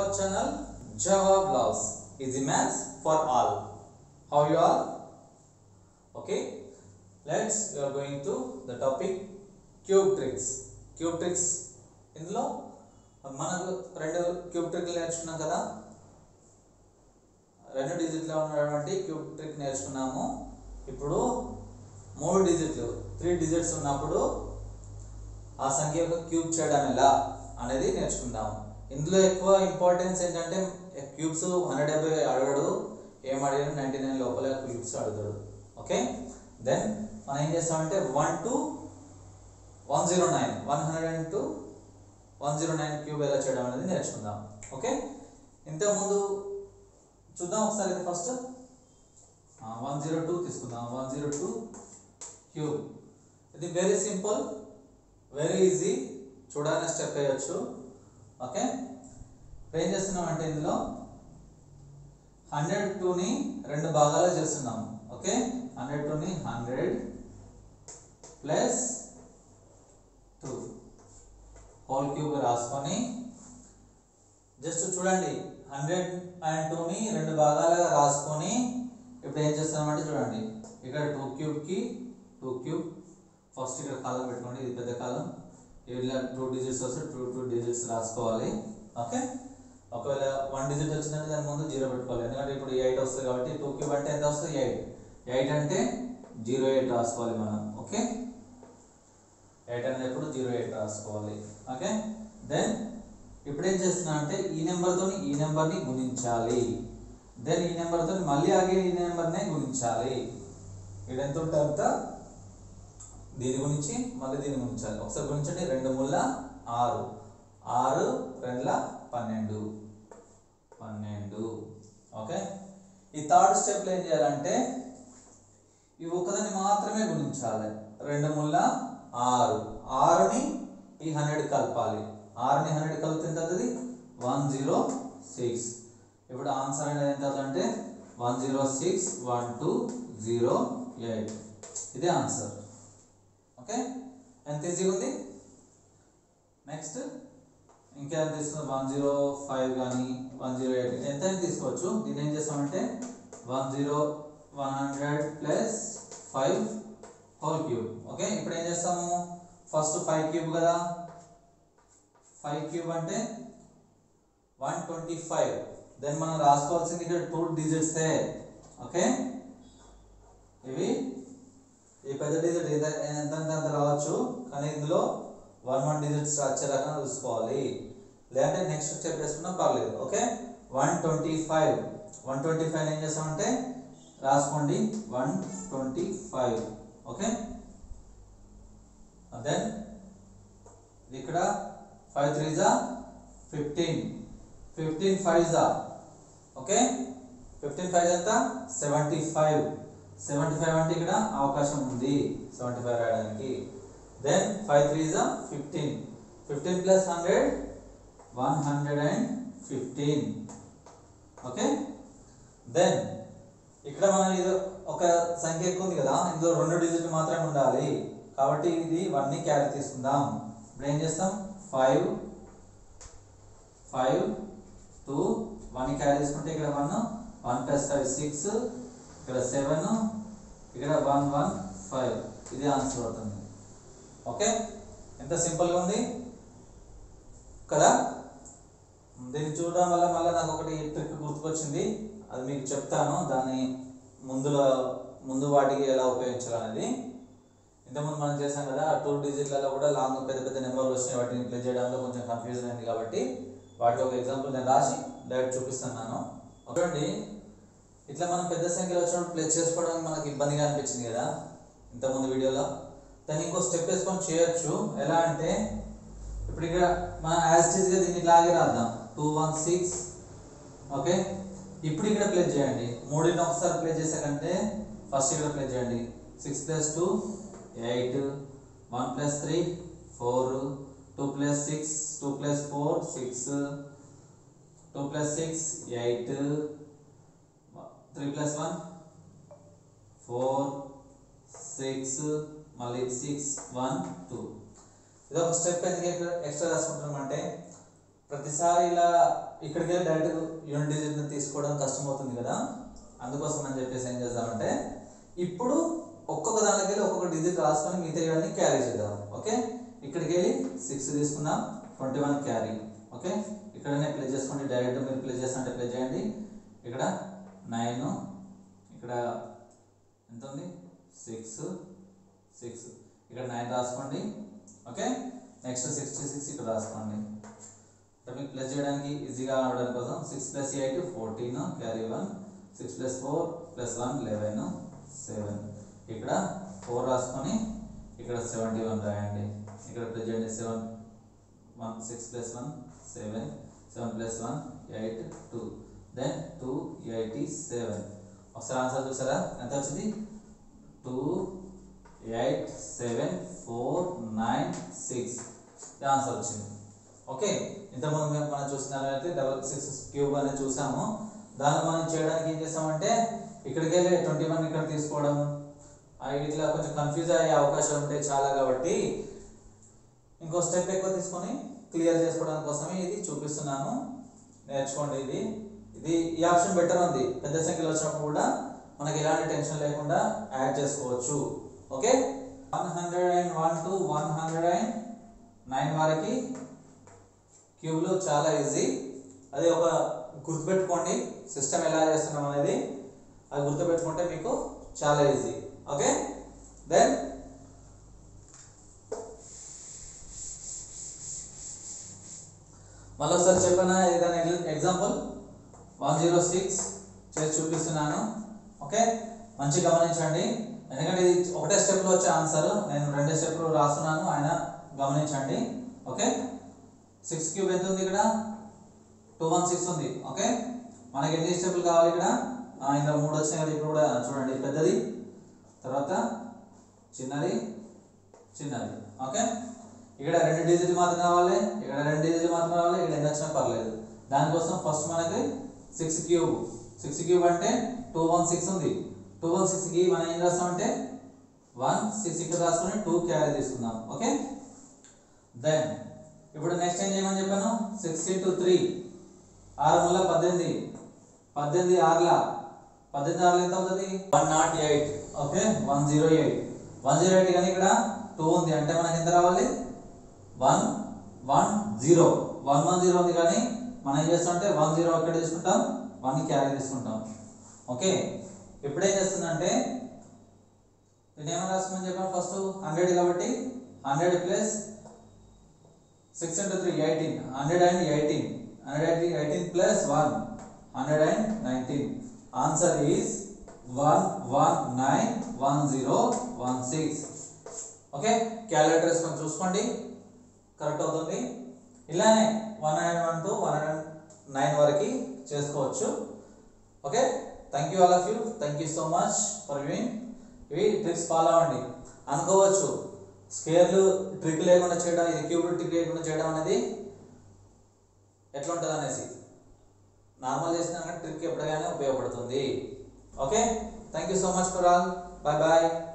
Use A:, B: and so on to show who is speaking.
A: our channel Java Blogs. Easy Maths for all. How you are? Okay. Let's we are going to the topic cube tricks. Cube tricks ఇందులో మనకు రెండు cube ట్రిక్లు నేర్చుకున్నాం కదా రెండు డిజిట్లో ఉన్నటువంటి cube trick నేర్చుకున్నాము ఇప్పుడు మూడు డిజిట్లు త్రీ డిజిట్స్ ఉన్నప్పుడు ఆ సంఖ్య యొక్క క్యూబ్ చేయడం ఎలా అనేది నేర్చుకుందాం ఇందులో ఎక్కువ ఇంపార్టెన్స్ ఏంటంటే క్యూబ్స్ హండ్రెడ్ డెబ్బై అడగడు ఏం అడిగాడు నైంటీ నైన్ లోపల క్యూబ్స్ అడుగుతాడు ఓకే దెన్ మనం ఏం చేస్తామంటే one to one zero nine one hundred and to one zero nine cube ఎలా చేయడం అనేది నేర్చుకుందాం ఓకే ఇంతకుముందు చూద్దాం ఒకసారి ఇది ఫస్ట్ వన్ జీరో టూ తీసుకుందాం వన్ జీరో టూ క్యూబ్ ఇది వెరీ సింపుల్ వెరీ ఈజీ చూడాలని స్టెప్ వేయచ్చు ఓకే ఇప్పుడు ఏం చేస్తున్నాం అంటే ఇందులో హండ్రెడ్ టూని రెండు భాగాలు చేస్తున్నాం ఓకే హండ్రెడ్ టూని hundred plus two whole cube రాసుకొని జస్ట్ చూడండి హండ్రెడ్ అండ్ టూని రెండు భాగాలుగా రాసుకొని ఇప్పుడు ఏం చేస్తామంటే చూడండి ఇక్కడ టూ క్యూబ్కి టూ క్యూబ్ ఫస్ట్ ఇక్కడ కాలం పెట్టుకోండి ఇది పెద్ద కాలం ఇలా టూ డిజిట్స్ వస్తే టూ టూ డిజిట్స్ రాసుకోవాలి ఓకే ఒకవేళ వన్ డిజిట్ వచ్చిందంటే దాని ముందు జీరో పెట్టుకోవాలి ఎందుకంటే ఇప్పుడు ఎయిట్ వస్తుంది కాబట్టి టూ క్యూబ్ అంటే ఎంత వస్తుంది ఎయిట్ ఎయిట్ అంటే జీరో ఎయిట్ రాసుకోవాలి మనం ఓకే ఎయిట్ అనేది ఎప్పుడు జీరో ఎయిట్ రాసుకోవాలి ఓకే దెన్ ఇప్పుడు ఏం చేస్తున్నా అంటే ఈ నెంబర్తో ఈ నెంబర్ని గుణించాలి దెన్ ఈ నెంబర్తో మళ్ళీ ఆగే ఈ నెంబర్నే గుణించాలి ఇక్కడ ఎంత ఉంటే అంత దీని గురించి మళ్ళీ దీని గుణించాలి ఒకసారి గుణించండి రెండు ముళ్ళ ఆరు ఆరు రెండుల పన్నెండు పన్నెండు ఓకే ఈ థర్డ్ స్టెప్లో ఏం చేయాలంటే ఈ ఒక్కదాన్ని మాత్రమే గుణించాలి రెండు ముళ్ళ ఆరు ఆరుని ఈ హండ్రెడ్ కలపాలి ఆరుని హండ్రెడ్ కలిపితే ఎంత అవుతుంది వన్ జీరో సిక్స్ ఇప్పుడు ఆన్సర్ అనేది ఎంత అవుతుందంటే one zero six one two zero eight ఇదే ఆన్సర్ ఓకే ఎంత ఈజీగా ఉంది నెక్స్ట్ ఇంకెంత తీసుకుందాం వన్ జీరో ఫైవ్ కానీ వన్ జీరో ఎయిట్ ఎంత అయినా తీసుకోవచ్చు దీన్ని ఏం చేస్తామంటే one zero one hundred plus five whole cube okay ఇప్పుడు ఏం చేస్తాము ఫస్ట్ ఫైవ్ క్యూబ్ కదా ఫైవ్ క్యూబ్ అంటే వన్ ట్వంటీ ఫైవ్ దెన్ మనం రాసుకోవాల్సింది ఇక్కడ టూ డిజిట్సే ఓకే ఇవి ఈ పెద్ద డిజిట్ ఎంత అంత రావచ్చు కానీ ఇందులో వన్ వన్ డిజిట్స్ వచ్చే రకంగా చూసుకోవాలి లేదంటే నెక్స్ట్ స్టెప్ వేసుకున్నా పర్లేదు okay one twenty five one twenty five ఏం చేస్తామంటే రాసుకోండి one twenty five okay then ఇక్కడ ఫైవ్ త్రీ జా ఫిఫ్టీన్ ఫిఫ్టీన్ ఫైవ్ జా ఓకే ఫిఫ్టీన్ ఫైవ్ ఎంత సెవెంటీ ఫైవ్ సెవెంటీ ఫైవ్ అంటే ఇక్కడ అవకాశం ఉంది సెవెంటీ ఫైవ్ రాయడానికి దెన్ ఫైవ్ త్రీ జా fifteen fifteen plus hundred one hundred and fifteen okay then ఇక్కడ మనం ఇది ఒక సంఖ్య ఎక్కువ ఉంది కదా ఇందులో రెండు డిజిట్ మాత్రమే ఉండాలి కాబట్టి ఇది వన్ని క్యారీ తీసుకుందాం ఇప్పుడు ఏం చేస్తాం five five two one carry తీసుకుంటే ఇక్కడ one one plus five six ఇక్కడ సెవెన్ ఇక్కడ వన్ వన్ ఫైవ్ ఇది ఆన్సర్ అవుతుంది ఓకే ఎంత సింపుల్గా ఉంది కదా దీన్ని చూడడం వల్ల మళ్ళీ నాకు ఒకటి ట్రిక్ గుర్తుకొచ్చింది అది మీకు చెప్తాను దాన్ని ముందులో ముందు వాటికి ఎలా ఉపయోగించాలనేది ఇంతకుముందు మనం చేసాం కదా ఆ టూ డిజిట్లలో కూడా లాంగ్ పెద్ద పెద్ద నెంబర్లు వచ్చినాయి వాటిని ప్లే చేయడంలో కొంచెం కన్ఫ్యూజన్ అయింది కాబట్టి వాటికి ఒక ఎగ్జాంపుల్ నేను రాసి డైరెక్ట్ చూపిస్తున్నాను చూడండి ఇట్లా మనం పెద్ద సంఖ్యలో వచ్చినప్పుడు ప్లే చేసుకోవడానికి మనకి ఇబ్బందిగా అనిపించింది కదా ఇంతకుముందు వీడియోలో దాన్ని ఇంకో స్టెప్ వేసుకొని చేయొచ్చు ఎలా అంటే ఇప్పుడు ఇక్కడ మనం యాజ్ టీజ్గా దీన్ని ఇట్లాగే రాద్దాం టూ వన్ సిక్స్ ఓకే ఇప్పుడు ఇక్కడ ప్లే చేయండి మూడింటిని ఒకసారి ప్లే చేసాకంటే ఫస్ట్ ఇక్కడ ప్లే చేయండి six plus two eight one plus three four two plus six two plus four six two plus six eight three plus one four six మళ్ళీ six one two ఇది ఒక step ఎందుకు extra రాసుకుంటున్నాం అంటే ప్రతిసారి ఇలా ఇక్కడికి వెళ్ళి డైరెక్ట్ యూనిట్ డిజిట్ తీసుకోవడం కష్టం అవుతుంది కదా అందుకోసం అని చెప్పేసి ఏం చేద్దామంటే ఇప్పుడు ఒక్కొక్క దానికి వెళ్ళి ఒక్కొక్క డిజిట్ రాసుకొని మిగతా ఇవన్నీ క్యారీ చేద్దాం ఓకే ఇక్కడికి వెళ్ళి సిక్స్ తీసుకున్నాం ట్వంటీ వన్ క్యారీ ఓకే ఇక్కడనే ప్లే చేసుకోండి డైరెక్ట్ మీరు ప్లే చేస్తుంటే ప్లే చేయండి ఇక్కడ నైన్ ఇక్కడ ఎంత ఉంది సిక్స్ సిక్స్ ఇక్కడ నైన్ రాసుకోండి ఓకే నెక్స్ట్ సిక్స్టీ సిక్స్ ఇక్కడ రాసుకోండి అంటే మీకు ప్లస్ చేయడానికి ఈజీగా అవడానికి కోసం six plus eight fourteen carry one six plus four plus one eleven seven ఇక్కడ ఫోర్ రాసుకొని ఇక్కడ సెవెంటీ వన్ రాయండి ఇక్కడ ప్లస్ చేయండి seven one six plus one seven seven plus one eight two then two eighty seven ఒకసారి answer చూసారా ఎంత వచ్చింది two eight seven four nine six answer వచ్చింది ఓకే ఇంతకుముందు మేము మనం చూసినట్లయితే డబల్ సిక్స్ క్యూబ్ అనేది చూసాము దాన్ని మనం చేయడానికి ఏం చేస్తామంటే ఇక్కడికి వెళ్ళి ట్వంటీ వన్ ఇక్కడ తీసుకోవడం ఆ ఇట్లా కొంచెం కన్ఫ్యూజ్ అయ్యే అవకాశాలు ఉంటాయి చాలా కాబట్టి ఇంకో స్టెప్ ఎక్కువ తీసుకొని క్లియర్ చేసుకోవడానికి కోసమే ఇది చూపిస్తున్నాను నేర్చుకోండి ఇది ఇది ఈ ఆప్షన్ బెటర్ ఉంది పెద్ద సంఖ్యలో వచ్చినప్పుడు కూడా మనకి ఎలాంటి టెన్షన్ లేకుండా యాడ్ చేసుకోవచ్చు okay one hundred and one to one hundred and nine వరకు క్యూబ్లో చాలా ఈజీ అది ఒక గుర్తుపెట్టుకోండి సిస్టమ్ ఎలా చేస్తున్నాం అనేది అది గుర్తుపెట్టుకుంటే మీకు చాలా ఈజీ ఓకే దెన్ మళ్ళీ ఒకసారి చెప్పాను ఏదైనా ఎగ్జాంపుల్ వన్ జీరో సిక్స్ చేసి చూపిస్తున్నాను ఓకే మంచి గమనించండి ఎందుకంటే ఇది ఒకటే స్టెప్లో వచ్చే ఆన్సర్ నేను రెండే స్టెప్లో రాస్తున్నాను ఆయన గమనించండి ఓకే సిక్స్ క్యూబ్ ఎంత ఉంది ఇక్కడ టూ వన్ సిక్స్ ఉంది ఓకే మనకి ఎన్ని స్టెప్లు కావాలి ఇక్కడ ఆ, ఇంకా మూడు వచ్చినాయి కదా ఇప్పుడు కూడా చూడండి పెద్దది తర్వాత చిన్నది చిన్నది ఓకే ఇక్కడ రెండు డిజిట్ మాత్రం కావాలి ఇక్కడ రెండు డిజిట్ మాత్రం కావాలి ఇక్కడ ఎన్ని వచ్చినా పర్లేదు దానికోసం ఫస్ట్ మనకి సిక్స్ క్యూబ్ సిక్స్ క్యూబ్ అంటే టూ వన్ సిక్స్ ఉంది టూ వన్ సిక్స్కి మనం ఏం రాస్తామంటే వన్ సిక్స్ ఇక్కడ రాసుకొని టూ క్యారీ తీసుకుందాం ఓకే దెన్ ఇప్పుడు నెక్స్ట్ ఏం చేయమని చెప్పాను సిక్స్ ఇంటూ త్రీ ఆరు వల్ల పద్దెనిమిది పద్దెనిమిది ఆరుల పద్దెనిమిది ఆరులు ఎంత అవుతుంది one nought eight okay one zero eight one zero eight కానీ ఇక్కడ టూ ఉంది అంటే మనకి ఎంత రావాలి one one zero one one zero ఉంది కానీ మనం ఏం చేస్తామంటే వన్ జీరో ఎక్కడ తీసుకుంటాం వన్ క్యారీ తీసుకుంటాం ఓకే ఇప్పుడు ఏం చేస్తుందంటే దీన్ని ఏమైనా రాసుకోమని చెప్పాను ఫస్ట్ హండ్రెడ్ కాబట్టి hundred plus six into three eighteen hundred and eighteen hundred and eighteen plus one hundred and nineteen answer is one one nine one zero one six okay calculator వేసుకొని చూసుకోండి కరెక్ట్ అవుతుంది ఇలానే one hundred one to one hundred nine వరకు చేసుకోవచ్చు okay thank you all of you thank you so much for viewing ఇవి tricks follow అవ్వండి అనుకోవచ్చు స్కేర్లు trick లేకుండా చేయడం ఇది క్యూబ్ ట్రిక్ లేకుండా చేయడం అనేది ఎట్లా ఉంటుంది అనేసి నార్మల్ చేసిన ట్రిక్ ఎప్పటికైనా ఉపయోగపడుతుంది okay thank you so much for all bye bye